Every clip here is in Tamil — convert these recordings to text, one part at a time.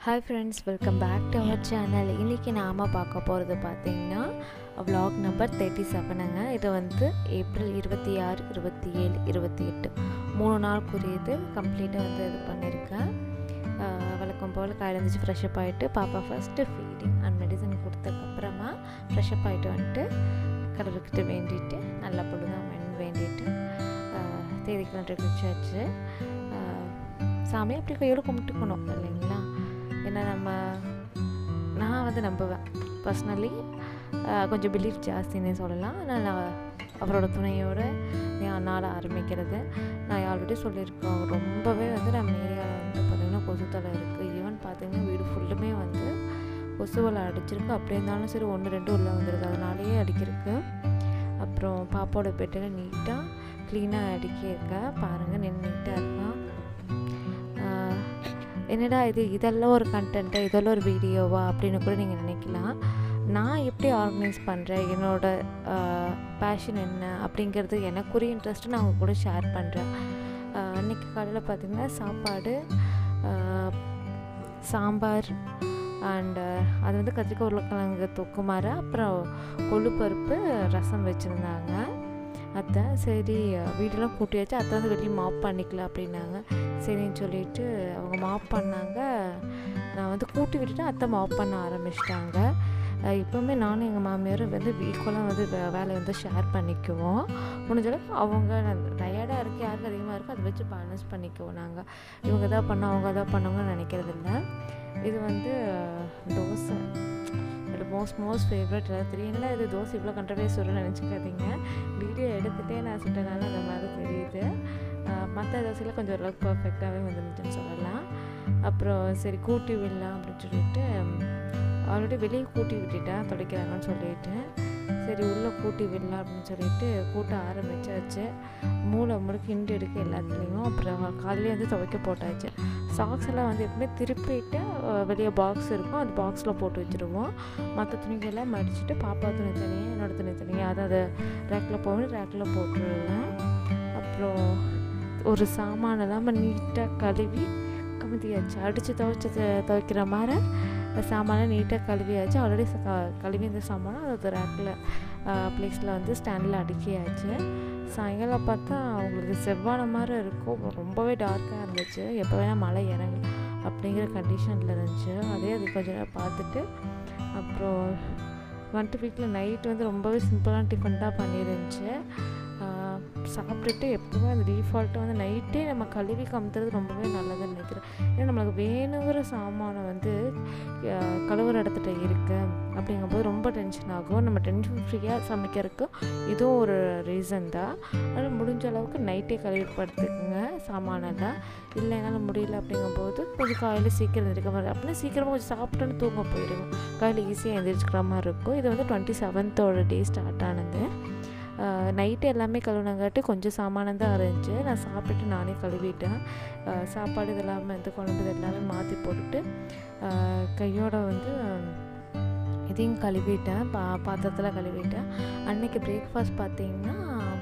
hi friends welcome back to our channel இன்றைக்கி நாம் பார்க்க போகிறது பார்த்திங்கன்னா vlog நம்பர் தேர்ட்டி செவனுங்க இது வந்து ஏப்ரல் இருபத்தி ஆறு இருபத்தி ஏழு இருபத்தி எட்டு மூணு நாளுக்குரியது கம்ப்ளீட்டாக வந்து இது பண்ணியிருக்கேன் ஆஹ் வழக்கம் போல் காலையில் எழுந்திரிச்சு ஃப்ரெஷ்அப் ஆகிட்டு பாப்பா ஃபஸ்ட்டு ஃபீடிங் அண்ட் மெடிசன் கொடுத்ததுக்கப்புறமா ஃப்ரெஷ்அப் ஆகிட்டு வந்துட்டு கடவுள்கிட்ட வேண்டிட்டு நல்லா பொழுதாக வேண்டிட்டு ஆஹ் தேதிக்கெல்லாம் குளிச்சாச்சு ஆஹ் சாமி அப்படி கையோடு கும்பிட்டுக்கணும் இல்லைங்களா ஏன்னா நம்ம நான் வந்து நம்புவேன் பர்சனலி கொஞ்சம் பிலீஃப் ஜாஸ்தின்னே சொல்லலாம் ஆனால் நான் அவரோட துணையோடு என் நாளை ஆரம்பிக்கிறது நான் ஆல்ரெடி சொல்லியிருக்கோம் ரொம்பவே வந்து நம்ம ஏரியாவில் வந்து பார்த்திங்கன்னா கொசுத்தலை இருக்குது ஈவன் பார்த்திங்கன்னா வீடு ஃபுல்லுமே வந்து கொசுவலை அடிச்சிருக்கு அப்படி இருந்தாலும் சரி ஒன்று ரெண்டு உள்ளே வந்துடுது அதனாலேயே அடிக்கிருக்கு அப்புறம் பாப்பாவோட பெட்டில் நீட்டாக க்ளீனாக அடிக்கியிருக்கேன் பாருங்கள் நின்று நீட்டாக இருக்கான் ஆஹ் என்னடா இது இதெல்லாம் ஒரு கண்டென்ட்டு இதெல்லாம் ஒரு வீடியோவா அப்படின்னு கூட நீங்கள் நினைக்கலாம் நான் எப்படி ஆர்கனைஸ் பண்ணுறேன் என்னோட பேஷன் என்ன அப்படிங்கிறது எனக்குரிய இன்ட்ரெஸ்ட்டு நான் உங்க கூட ஷேர் பண்ணுறேன் அன்றைக்கி காலையில் பார்த்திங்கன்னா சாப்பாடு ஆஹ் சாம்பார் அண்டு அது வந்து கத்திரிக்காய் உருளைக்கிழங்கு தொக்குமாறு அப்புறம் கொள்ளுப்பருப்பு ரசம் வச்சுருந்தாங்க அத்தை சரி வீடெல்லாம் கூட்டியாச்சு அத்தை வந்து வெளியே மாப் பண்ணிக்கலாம் அப்படின்னாங்க சரின்னு சொல்லிட்டு அவங்க மாப் பண்ணாங்க நான் வந்து கூட்டி விட்டுட்டு அத்தை மாப் பண்ண ஆரம்பிச்சிட்டாங்க இப்போவுமே நானும் எங்கள் மாமியாரும் வந்து ஈக்குவலாக வந்து வே வேலையை வந்து ஷேர் பண்ணிக்குவோம் முடிஞ்ச அளவுக்கு அவங்க டயர்டாக இருக்குது யாருக்கு அதிகமாக இருக்கோ அதை வச்சு பேலன்ஸ் பண்ணிக்குவோம் நாங்கள் இவங்க தான் பண்ணோம் அவங்க தான் பண்ணவங்கன்னு நினைக்கிறது இல்லை இது வந்து தோசை என்னோட மோஸ்ட் மோஸ்ட் ஃபேவரட் ராத்திரி என்ன இது தோசை இவ்வளோ கண்ட்ரவைஸ் வரும்னு நினச்சிக்காதீங்க வீடியோ எடுத்துகிட்டே நான் சுட்டனால அந்த மாதிரி தெரியுது மற்ற தோசையில் கொஞ்சம் ஓரளவுக்கு பர்ஃபெக்டாகவே வந்துருந்துச்சுன்னு சொல்லலாம் அப்புறம் சரி கூட்டி விடலாம் அப்படின்னு சொல்லிட்டு ஆல்ரெடி வெளியே கூட்டி விட்டுட்டேன் துடைக்கிறாங்கன்னு சொல்லிட்டு சரி உள்ளே கூட்டி விடலாம் அப்படின்னு சொல்லிட்டு கூட்ட ஆரம்பிச்சாச்சு மூளை முழுக்க கிண்டி எடுக்க எல்லாத்துலேயும் அப்புறம் காலையிலே வந்து துவைக்க போட்டாச்சு சாக்ஸ் எல்லாம் வந்து எப்பவுமே திருப்பிட்டு வெளியே பாக்ஸ் இருக்கும் அந்த பாக்ஸில் போட்டு வச்சுருவோம் மற்ற துணிகள்லாம் மடிச்சுட்டு பாப்பா துணி தனியாக என்னோடய துணி தனியாக அதாவது ரேக்கில் போகணும் ரேக்கில் போட்டுருவேன் அப்புறம் ஒரு சாமான் இல்லாமல் நீட்டாக கழுவி கமுதியாச்சு அடித்து துவைச்சி துவைக்கிற மாதிரி சாமானை நீட்டாக கழுவியாச்சு ஆல்ரெடி கழுவி இந்த சாமானை அது ரேக்கில் ப்ளேஸில் வந்து ஸ்டாண்டில் அடுக்கியாச்சு சாயங்காலம் பார்த்தா அவங்களுக்கு செவ்வான மாதிரி இருக்கும் ரொம்பவே டார்க்காக இருந்துச்சு எப்போ வேணால் மழை இறங்கு அப்படிங்கிற கண்டிஷனில் இருந்துச்சு அதே அது கொஞ்ச நேரம் பார்த்துட்டு அப்புறம் வந்துட்டு வீட்டில் நைட் வந்து ரொம்பவே சிம்பிளான டிஃபன் தான் பண்ணியிருந்துச்சு சாப்பிட்டுட்டு எப்பவுமே அந்த டிஃபால்ட்டாக வந்து நைட்டே நம்ம கழுவி கமுத்துறது ரொம்பவே நல்லதுன்னு நினைக்கிறேன் ஏன்னா நம்மளுக்கு வேணுங்கிற சாமானை வந்து கழுவுற இடத்துல இருக்கு அப்படிங்கும்போது ரொம்ப டென்ஷன் ஆகும் நம்ம டென்ஷன் ஃப்ரீயாக சமைக்கிறதுக்கு இதுவும் ஒரு ரீசன் தான் அதனால் முடிஞ்ச அளவுக்கு நைட்டே கழுவி படுத்துக்குங்க சாமானெல்லாம் இல்லை என்னால் முடியல அப்படிங்கும்போது கொஞ்சம் காலையில் சீக்கிரம் எந்திரிக்க மாதிரி அப்படின்னா சீக்கிரமாக கொஞ்சம் சாப்பிட்டோன்னு தூங்க போயிடுவோம் காலையில் ஈஸியாக எந்திரிச்சிக்கிற மாதிரி இருக்கும் இது வந்து டுவெண்ட்டி செவன்த்தோட டே ஸ்டார்ட் ஆனது நைட்டு எல்லாமே கழுவுனங்காட்டி கொஞ்சம் சாமானம் தான் இருந்துச்சு நான் சாப்பிட்டுட்டு நானே கழுவிட்டேன் சாப்பாடு இது எல்லாமே வந்து குழம்பு இது எல்லாமே மாற்றி போட்டுட்டு கையோட வந்து இதையும் கழுவிட்டேன் பா பாத்திரத்தில் கழுவிட்டேன் அன்றைக்கி பிரேக்ஃபாஸ்ட் பார்த்திங்கன்னா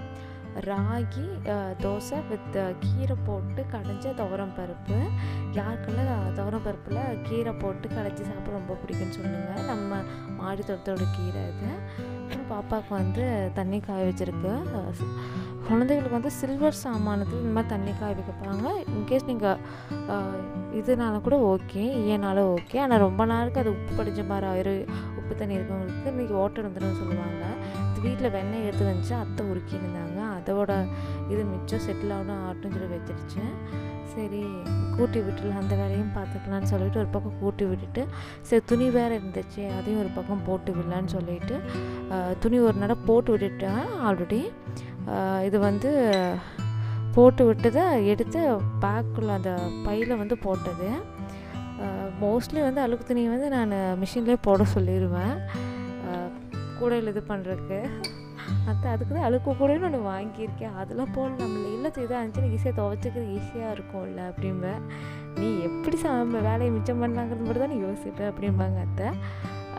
ராகி தோசை வித் கீரை போட்டு கடைஞ்ச துவரம் பருப்பு யாருக்கெல்லாம் துவரம் பருப்பில் கீரை போட்டு கடைச்சி சாப்பிட ரொம்ப பிடிக்குன்னு சொல்லுங்கள் நம்ம மாடி தோட்டத்தோட கீரை இது அப்புறம் பாப்பாவுக்கு வந்து தண்ணி காய வச்சுருக்கு குழந்தைகளுக்கு வந்து சில்வர் சாமானத்தில் இந்த மாதிரி தண்ணி காய வைக்கப்பாங்க இன்கேஸ் நீங்கள் இதனால கூட ஓகே ஏனால ஓகே ஆனால் ரொம்ப நாளுக்கு அது உப்பு படித்த மாதிரி ஆயிரும் உப்பு தண்ணி இருக்கவங்களுக்கு இன்றைக்கி ஓட்டர் வந்துடும் சொல்லுவாங்க இது வீட்டில் வெண்ணெய் எடுத்து வந்துச்சு அத்தை உருக்கியிருந்தாங்க அதோட இது மிச்சம் செட்டில் ஆகணும் ஆட்டும் சொல்லி வச்சிருச்சு சரி கூட்டி விட்டுலாம் அந்த வேலையும் பார்த்துக்கலான்னு சொல்லிட்டு ஒரு பக்கம் கூட்டி விட்டுட்டு சரி துணி வேறு இருந்துச்சு அதையும் ஒரு பக்கம் போட்டு விடலான்னு சொல்லிட்டு துணி ஒரு நட போட்டு விட்டுட்டேன் ஆல்ரெடி இது வந்து போட்டு விட்டதை எடுத்து பேக்குள்ள அந்த பையில் வந்து போட்டது மோஸ்ட்லி வந்து அழுக்கு துணியை வந்து நான் மிஷின்லேயே போட சொல்லிடுவேன் கூடையில் இது பண்ணுறதுக்கு அத்தை அதுக்கு தான் அழுக்கு கூடன்னு ஒன்று வாங்கியிருக்கேன் அதெல்லாம் போட நம்மள இல்லை இதாக இருந்துச்சு ஈஸியாக துவைச்சிக்கிறது ஈஸியாக இருக்கும்ல அப்படிம்ப நீ எப்படி சம வேலையை மிச்சம் பண்ணலாங்கிறது மட்டும் தான் நீ யோசிப்பேன் அப்படிம்பாங்க அத்தை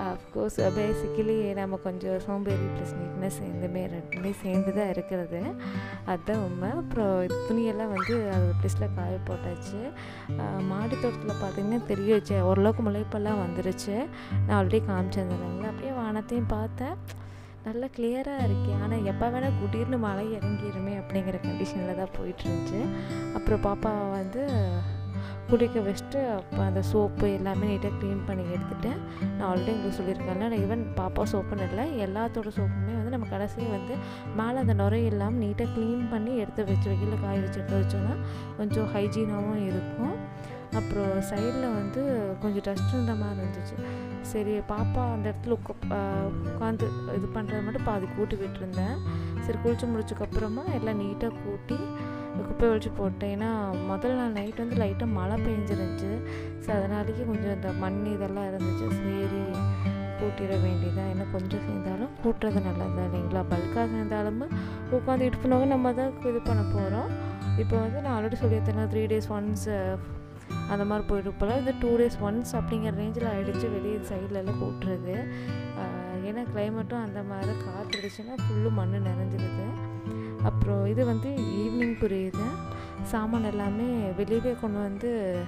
அஃப்கோர்ஸ் பேசிக்கலி நம்ம கொஞ்சம் சோம்பேறி ப்ளஸ் நீட்னஸ் ரெண்டுமே ரெண்டுமே சேர்ந்து தான் இருக்கிறது அதுதான் உண்மை அப்புறம் இது துணியெல்லாம் வந்து அது ப்ளேஸில் காய போட்டாச்சு ஆஹ் மாடி தோட்டத்தில் பார்த்தீங்கன்னா தெரிய வச்சு ஓரளவுக்கு முளைப்பெல்லாம் வந்துருச்சு நான் ஆல்ரெடி காமிச்சிருந்தேன் அப்படியே வானத்தையும் பார்த்தேன் நல்லா கிளியராக இருக்கே ஆனால் எப்போ வேணால் திடீர்னு மழை இறங்கிருமே அப்படிங்கிற கண்டிஷனில் தான் போயிட்டு இருந்துச்சு அப்புறம் பாப்பா வந்து குளிக்க வச்சுட்டு அப்போ அந்த சோப்பு எல்லாமே நீட்டாக க்ளீன் பண்ணி எடுத்துட்டு நான் ஆல்ரெடி உங்களுக்கு சொல்லியிருக்கேன்ல நான் ஈவன் பாப்பா சோப்புன்னு இல்லை எல்லாத்தோட சோப்புமே வந்து நம்ம கடைசியும் வந்து மேலே அந்த நுரை இல்லாமல் நீட்டாக க்ளீன் பண்ணி எடுத்து வச்சு வெயிலில் காய வச்சு எடுத்து வச்சோன்னா கொஞ்சம் ஹைஜீனாகவும் இருக்கும் அப்புறம் சைடில் வந்து கொஞ்சம் டஸ்ட் இருந்த மாதிரி இருந்துச்சு சரி பாப்பா அந்த இடத்துல உட்கா உட்காந்து இது பண்ணுறது மட்டும் பாதி கூட்டி விட்டுருந்தேன் சரி குளிச்சு முடிச்சதுக்கப்புறமா எல்லாம் நீட்டாக கூட்டி குப்பை ஒழிச்சு போட்டேன் ஏன்னா முதல் நாள் நைட் வந்து லைட்டாக மழை பெஞ்சிருந்துச்சு ஸோ அதனாலேயே கொஞ்சம் இந்த மண் இதெல்லாம் இருந்துச்சு சரி கூட்டிட வேண்டியதான் ஏன்னா கொஞ்சம் சேர்ந்தாலும் கூட்டுறது நல்லது தான் இல்லைங்களா பல்காக சேர்ந்தாலும் உட்காந்து இட்டு பண்ணவங்க நம்ம தான் இது பண்ண போகிறோம் இப்போ வந்து நான் ஆல்ரெடி சொல்லியிருந்தேன் த்ரீ டேஸ் ஒன்ஸ் அந்த மாதிரி போயிட்டு போல இது டூ டேஸ் ஒன்ஸ் அப்படிங்கிற ரேஞ்சில் ஆகிடுச்சு வெளியே சைட்லலாம் கூட்டுறது ஏன்னா கிளைமேட்டும் அந்த மாதிரி காற்றுடுச்சுன்னா ஃபுல்லு மண் நிறைஞ்சிருது அப்புறம் இது வந்து ஈவினிங் புரியுது சாமான் எல்லாமே வெளியவே கொண்டு வந்து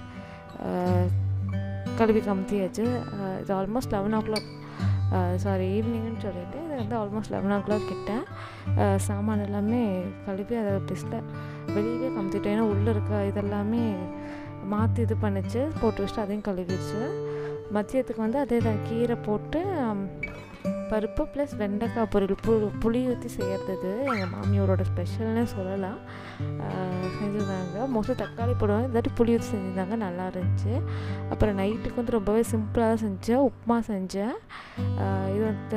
கழுவி கமுத்தியாச்சு இது almost eleven o'clock sorry ஈவினிங்னு சொல்லிட்டு இது வந்து ஆல்மோஸ்ட் லெவன் ஓ கிளாக் கிட்ட சாமான் எல்லாமே கழுவி அதை ப்ளேஸில் வெளியவே கமுத்திட்டேன் ஏன்னா உள்ளே இருக்க இதெல்லாமே மாற்றி இது பண்ணிச்சு போட்டு வச்சுட்டு அதையும் கழுவிடுச்சு மதியத்துக்கு வந்து அதே தான் கீரை போட்டு பருப்பு ப்ளஸ் வெண்டைக்காய் பொரியல் பு புளி ஊற்றி செய்கிறது எங்கள் மாமியோரோட ஸ்பெஷல்னு சொல்லலாம் செஞ்சுருந்தாங்க மோஸ்ட்லி தக்காளி போடுவாங்க இதாட்டி புளி ஊற்றி செஞ்சுருந்தாங்க நல்லா இருந்துச்சு அப்புறம் நைட்டுக்கு வந்து ரொம்பவே சிம்பிளாக தான் செஞ்சேன் உப்புமா செஞ்சேன் இது வந்து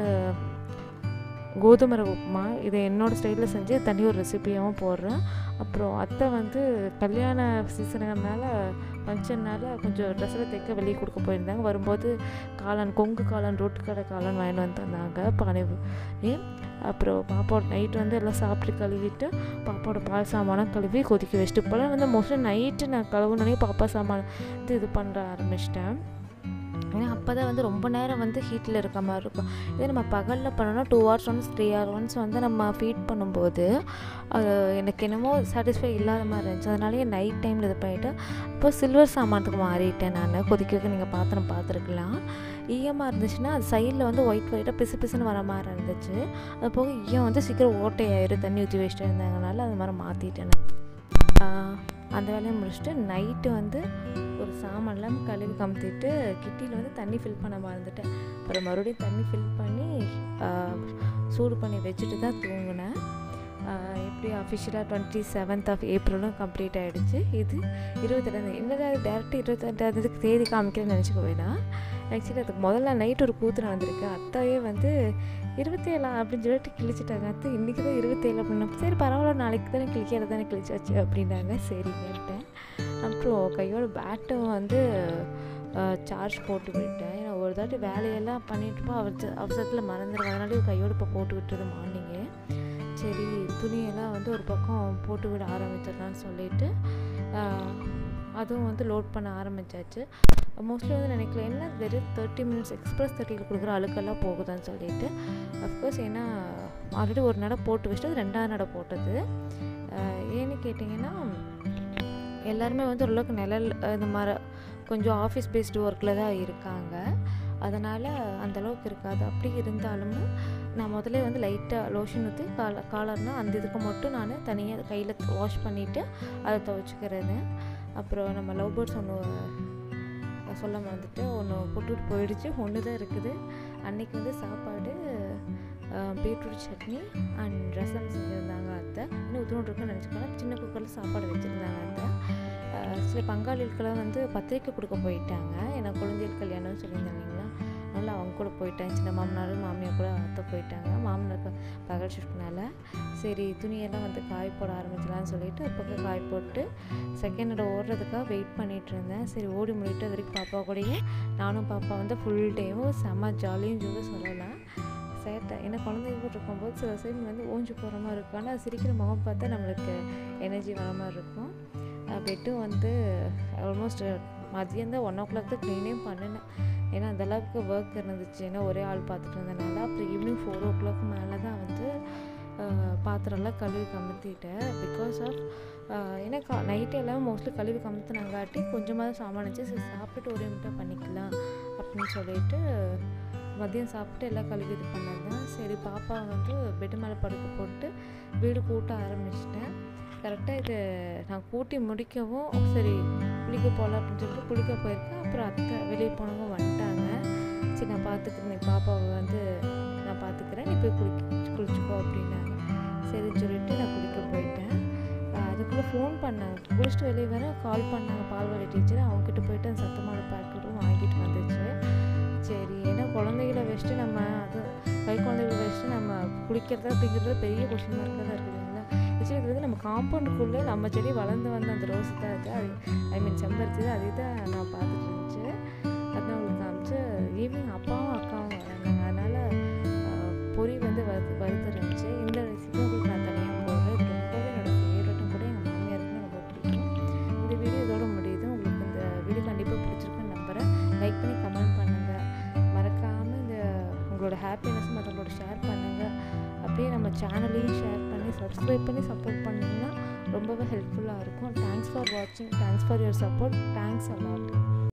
கோதுமை ரவை உப்புமா இதை என்னோடய ஸ்டைலில் செஞ்சு தனி ஒரு ரெசிபியாகவும் போடுறேன் அப்புறம் அத்தை வந்து கல்யாண சீசனுங்கிறதுனால ஃபங்க்ஷன்னால கொஞ்சம் ட்ரெஸ்ஸில் தைக்க வெளியே கொடுக்க போயிருந்தாங்க வரும்போது காளான் கொங்கு காளான் ரோட்டு கடை காளான் வாங்கிட்டு வந்து தந்தாங்க பானை அப்புறம் பாப்பாவோட நைட் வந்து எல்லாம் சாப்பிட்டு கழுவிட்டு பாப்பாவோட பால் சாமானம் கழுவி கொதிக்க வச்சுட்டு இப்போலாம் வந்து மோஸ்ட்லி நைட்டு நான் கழுவுனோடனே பாப்பா சாமான் இது இது பண்ணுற ஆரம்பிச்சிட்டேன் ஏன்னா அப்போ தான் வந்து ரொம்ப நேரம் வந்து ஹீட்டில் இருக்க மாதிரி இருக்கும் இதே நம்ம பகலில் பண்ணோன்னா two hours once three hour once வந்து நம்ம ஃபீட் பண்ணும்போது அது எனக்கு என்னமோ சாட்டிஸ்ஃபை இல்லாத மாதிரி இருந்துச்சு அதனாலேயே நைட் டைமில் இது பண்ணிவிட்டு இப்போ சில்வர் சாமானத்துக்கு மாறிட்டேன் நான் கொதிக்க வைக்க நீங்கள் பாத்திரம் பார்த்துருக்கலாம் ஈயமாக இருந்துச்சுன்னா அது சைடில் வந்து ஒயிட் ஒயிட்டாக பிசு பிசுன்னு வர மாதிரி இருந்துச்சு அது போக ஈயம் வந்து சீக்கிரம் ஓட்டையாயிரும் தண்ணி ஊற்றி வச்சுட்டு இருந்தாங்கனால அது மாதிரி மாற்றிட்டேன் அந்த வேலையை முடிச்சுட்டு நைட்டு வந்து ஒரு சாமான்லாம் கழுவி கமுத்திட்டு கிட்டியில் வந்து தண்ணி ஃபில் பண்ண மறந்துட்டேன் அப்புறம் மறுபடியும் தண்ணி ஃபில் பண்ணி சூடு பண்ணி வச்சுட்டு தான் தூங்கினேன் எப்படி அஃபிஷியலாக டுவெண்ட்டி செவன்த் ஆஃப் ஏப்ரலும் கம்ப்ளீட் ஆகிடுச்சு இது இருபத்தெட்டாம் என்னடா டேரெக்டாக இருபத்தெட்டாந்ததுக்கு தேதி காமிக்கிறேன்னு நினச்சிக்க வேணாம் ஆக்சுவலி அதுக்கு முதல்ல நைட் ஒரு கூத்து நடந்திருக்கு அத்தாவே வந்து இருபத்தேழா அப்படின்னு சொல்லிட்டு கிழிச்சிட்டாங்க அத்தை இன்றைக்கி தான் இருபத்தேழு அப்படின்னா சரி பரவாயில்ல நாளைக்கு தானே கிழிக்கிறது தானே கிழிச்சாச்சு அப்படின்னாங்க சரிங்கன்ட்டேன் அப்புறம் கையோட பேட்டும் வந்து சார்ஜ் போட்டு விட்டேன் ஏன்னா ஒரு தாட்டி வேலையெல்லாம் பண்ணிட்டுப்போ அவசர அவசரத்தில் மறந்துடுவேன் அதனால கையோடு இப்போ போட்டு விட்டுறது மார்னிங்கு சரி துணியெல்லாம் வந்து ஒரு பக்கம் போட்டு விட ஆரம்பிச்சிடலான்னு சொல்லிட்டு அதுவும் வந்து லோட் பண்ண ஆரம்பித்தாச்சு மோஸ்ட்லி வந்து நினைக்கல என்ன வெறும் தேர்ட்டி மினிட்ஸ் எக்ஸ்பிரஸ் தேர்ட்டியில் கொடுக்குற அழுக்கெல்லாம் போகுதான்னு சொல்லிட்டு அஃப்கோர்ஸ் ஏன்னா ஆல்ரெடி ஒரு நடை போட்டு வச்சுட்டு அது ரெண்டாவது நடை போட்டது ஏன்னு கேட்டிங்கன்னா எல்லாருமே வந்து ஓரளவுக்கு நிழல் இந்த மாதிரி கொஞ்சம் ஆஃபீஸ் பேஸ்டு ஒர்க்கில் தான் இருக்காங்க அதனால் அந்தளவுக்கு இருக்காது அப்படி இருந்தாலும் நான் முதல்ல வந்து லைட்டாக லோஷன் ஊற்றி கால காலர்னால் அந்த இதுக்கு மட்டும் நான் தனியாக கையில் வாஷ் பண்ணிவிட்டு அதை துவைச்சிக்கிறது அப்புறம் நம்ம லவ் பேர்ட்ஸ் ஒன்று சொல்ல மறந்துட்டு ஒன்று போட்டுட்டு போயிடுச்சு ஒன்று தான் இருக்குது அன்றைக்கி வந்து சாப்பாடு பீட்ரூட் சட்னி அண்ட் ரசம் செஞ்சுருந்தாங்க அத்தை இன்னும் உத்தரவு இருக்குன்னு நினச்சிக்கலாம் சின்ன குக்கரில் சாப்பாடு வச்சுருந்தாங்க அத்தை சில பங்காளிகளுக்கெல்லாம் வந்து பத்திரிக்கை கொடுக்க போயிட்டாங்க ஏன்னா குழந்தைகள் கல்யாணம்னு சொல்லியிருந்தாங்க இல்லைங்களா அதனால் அவங்க கூட போயிட்டாங்க சின்ன மாமனார் மாமியார் கூட அத்தை போயிட்டாங்க மாமனாருக்கு பகல் ஷிஃப்ட்னால சரி துணியெல்லாம் வந்து காய போட ஆரம்பிச்சலான்னு சொல்லிட்டு ஒரு பக்கம் காய போட்டு செகண்டோட ஓடுறதுக்காக வெயிட் பண்ணிகிட்டு இருந்தேன் சரி ஓடி முடிட்டு அது வரைக்கும் பாப்பா கூடயே நானும் பாப்பா வந்து ஃபுல் டேவும் செம்ம ஜாலியும் சொல்லி சொல்லலாம் சேட்டை ஏன்னா குழந்தைங்க கூட இருக்கும்போது சில சைடு வந்து ஓஞ்சு போகிற மாதிரி இருக்கும் ஆனால் சிரிக்கிற முகம் பார்த்தா நம்மளுக்கு எனர்ஜி வர மாதிரி இருக்கும் பெட்டும் வந்து ஆல்மோஸ்ட் மதியம் தான் ஒன் ஓ கிளாக் தான் க்ளீனே பண்ணினேன் ஏன்னா அந்தளவுக்கு ஒர்க் இருந்துச்சு ஏன்னா ஒரே ஆள் பார்த்துட்டு இருந்தனால அப்புறம் ஈவினிங் ஃபோர் ஓ கிளாக் மேலே தான் வந்து பாத்திரம்லாம் கழுவி கமுத்திட்டேன் பிகாஸ் ஆஃப் ஏன்னா கா நைட்டு எல்லாம் மோஸ்ட்லி கழுவி கமுத்தினாங்காட்டி கொஞ்சமாக தான் சாமான் இருந்துச்சு சரி சாப்பிட்டுட்டு ஒரே முட்டை பண்ணிக்கலாம் அப்படின்னு சொல்லிட்டு மதியம் சாப்பிட்டு எல்லாம் கழுவி இது பண்ணது தான் சரி பாப்பா வந்து பெட்டு மேலே படுக்க போட்டு வீடு கூட்ட ஆரம்பிச்சிட்டேன் கரெக்டாக இது நான் கூட்டி முடிக்கவும் சரி குளிக்க போகலாம் அப்படின்னு சொல்லிட்டு குளிக்க போயிருக்கேன் அப்புறம் அத்தை வெளியே போனவங்க வந்துட்டாங்க சரி நான் பார்த்துக்கிறேன் பாப்பாவை வந்து நான் பார்த்துக்கிறேன் நீ போய் குளிக்க குளிச்சுக்கோ அப்படின்னாங்க சரின்னு சொல்லிட்டு நான் குளிக்க போயிட்டேன் அதுக்குள்ளே ஃபோன் பண்ணாங்க குளிச்சுட்டு வெளியே வர கால் பண்ணாங்க பால்வாடி டீச்சர் அவங்ககிட்ட போயிட்டு அந்த சத்தமான பேக்கெட்டும் வாங்கிட்டு வந்துச்சு சரி ஏன்னா குழந்தைகளை வச்சுட்டு நம்ம அது கை குழந்தைகளை வச்சுட்டு நம்ம குளிக்கிறது அப்படிங்கிறது பெரிய கொஷின் மார்க்காக தான் இருக்குது இல்லைங்களா ஆக்சுவலி இது வந்து நம்ம காம்பவுண்டுக்குள்ளே நம்ம செடி வளர்ந்து வந்த அந்த ரோஸ் தான் இருக்குது அது ஐ மீன் செம்பருத்தி தான் அதே தான் நான் பார்த்துட்டு இருந்துச்சு அதான் உங்களுக்கு காமிச்சு ஈவினிங் அப்பாவும் அக்காவும் வராங்க அதனால் பொரி வந்து வறுத்து வறுத்து இருந்துச்சு இந்த ரெசிபி உங்களுக்கு நான் தனியாக போடுறேன் இது ரொம்பவே என்னோட ஃபேவரட்டும் கூட எங்கள் மாமியாருக்கும் ரொம்ப பிடிக்கும் இந்த வீடியோ இதோட முடியுது உங்களுக்கு இந்த வீடியோ கண்டிப்பாக பிடிச்சிருக்குன்னு நம்புகிறேன் லைக் பண்ணி கமெண்ட் பண்ணுங்கள் மறக்காமல் இந்த உங்களோட ஹாப்பினஸ் மற்றவங்களோட ஷேர் பண்ணுங்கள் அப்படியே நம்ம சேனலையும் ஷேர் பண்ணி சப்ஸ்கிரைப் பண்ணி சப்போர்ட் பண்ணிங்கன்னா ரொம்பவே ஹெல்ப்ஃபுல்லாக இருக்கும் தேங்க்ஸ் ஃபார் வாட்சிங் thanks for your support thanks allot